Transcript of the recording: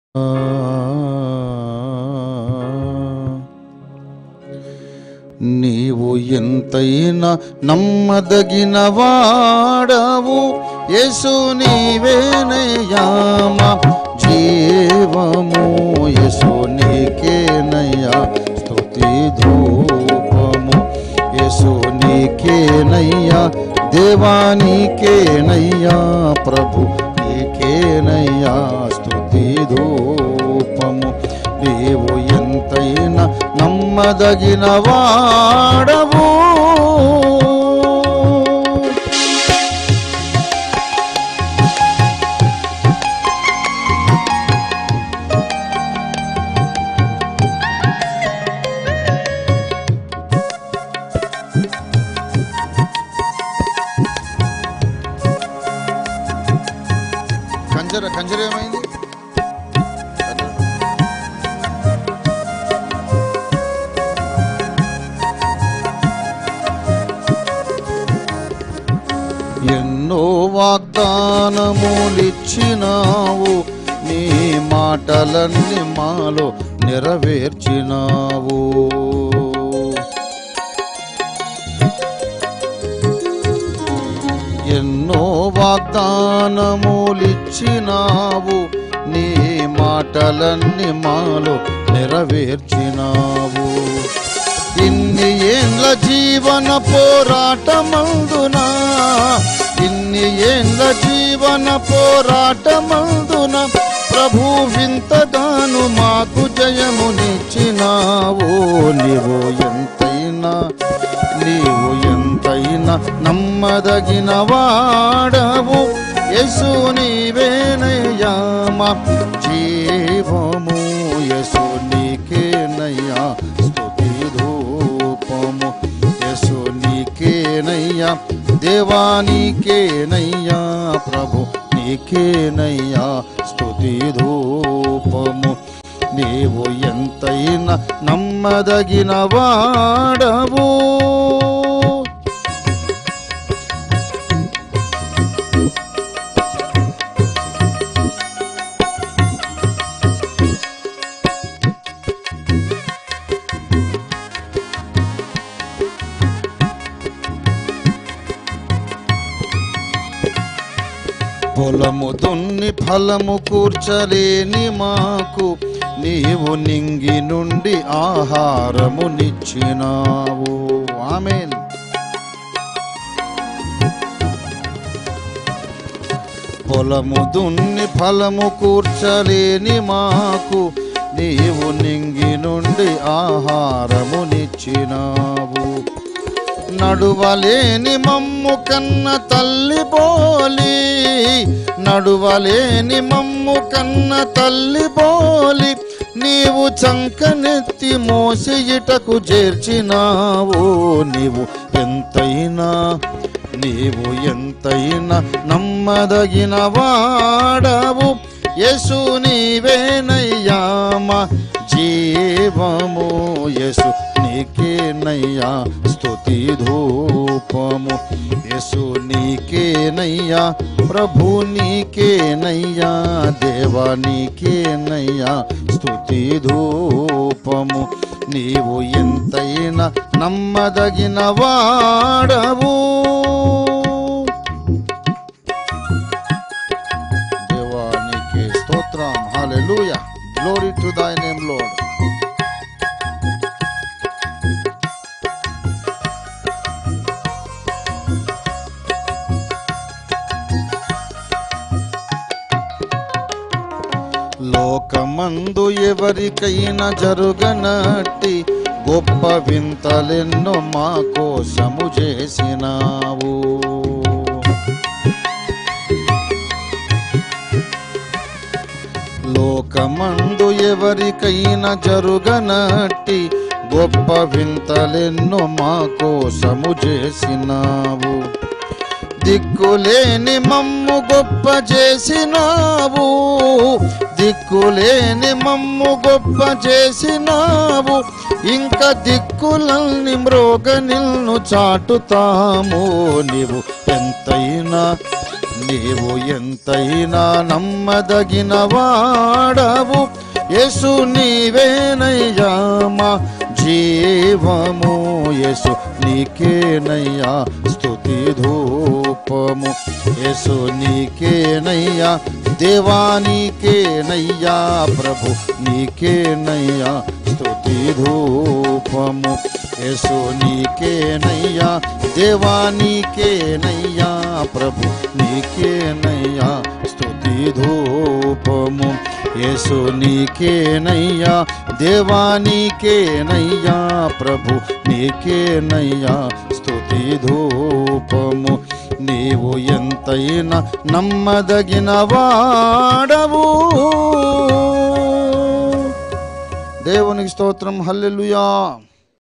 నీవు ఎంతైనా నమ్మదగిన వాడవు యేసు నీవేనయ్యామా జీవము యేసు నీకేనయ్యా స్తుతి ధూపము యేసు నీకేనయ్యా దేవా నీకేనయ్యా ప్రభు నీకేనయ్యా స్తుతి ధూపము నీవు ఎంతైనా నమ్మదగిన వాడవు కంజర కంజర ఏమైంది ఎన్నో వాగ్దానములిచ్చినావు నీ మాటలన్నీ మాలో నెరవేర్చినావు ఎన్నో వాగ్దానములిచ్చినావు నీ మాటలన్నీ మాలో నెరవేర్చినావు ఇన్ని ఏండ్ల జీవన పోరాటమందునా ఇన్ని ఏండ్ల జీవన పోరాటమందున ప్రభు వింతగాను మాకు జయమునిచ్చినావు నీవు ఎంతైనా నీవు ఎంతైనా నమ్మదగిన వాడవు యసు నీవేనయ్యా మా జీవము యసు నీకేనయ్యా స్తుతి ధూపము యసు నీకేనయ్యా దేవా నీకేనయ్యా ప్రభు నీకేనయ్యా స్తుతి ధూపము నీవు ఎంతైనా నమ్మదగిన వాడవు పొలము దున్ని ఫలము కూర్చలేని మాకు నీవు నింగి నుండి ఆహారము నిచ్చినావు ఆమెన్ పొలము దున్ని ఫలము కూర్చలేని మాకు నీవు నింగి నుండి ఆహారము నిచ్చినావు నడువలేని మమ్ము కన్న తల్లి పోలి నడువలేని మమ్ము కన్న తల్లి పోలి నీవు చంకనెత్తి మోసి ఇటకు చేర్చినావు నీవు ఎంతైనా నీవు ఎంతైనా నమ్మదగిన వాడవు యేసు నీవేనయ్యామా జీవము యేసు నీకేనయ్యా స్తుతి ధూపము యేసు నీకేనయ్యా ప్రభు నీకేనయ్యా దేవా నీకేనయ్యా స్తుతి ధూపము నీవు ఎంతైనా నమ్మదగిన వాడవు దేవానికి స్తోత్రం hallelujah glory to thy name lord లోకమందు ఎవరికైనా జరుగనట్టి గొప్ప వింతలెన్నో మా కోసము చేసినావు లోకమందు ఎవరికైనా జరుగనట్టి గొప్ప వింతలెన్నో మా కోసము చేసినావు దిక్కులేని మమ్ము గొప్ప చేసినావు దిక్కులేని మమ్ము గొప్ప చేసినావు ఇంకా దిక్కులల్ని మ్రోగ నిన్ను చాటుతాము నీవు ఎంతైనా నీవు ఎంతైనా నమ్మదగిన వాడవు యేసు నీవేనయ్యా మా జీవము యేసు నీకేనయ్యా స్తుతి ధూపము యేసు నీకేనయ్యా దేవా నీకేనయ్యా ప్రభు నీకేనయ్యా స్తుతి ధూపము యేసు నీకేనయ్యా దేవా నీకేనయ్యా ప్రభు నీకేనయ్యా స్తుతి ధూపము యేసు నీకేనయ్యా దేవా నీకేనయ్యా ప్రభు నీకేనయ్యా స్తుతి ధూపము నీవు ఎంతైనా నమ్మదగిన వాడవు దేవునికి స్తోత్రం హల్లెలూయా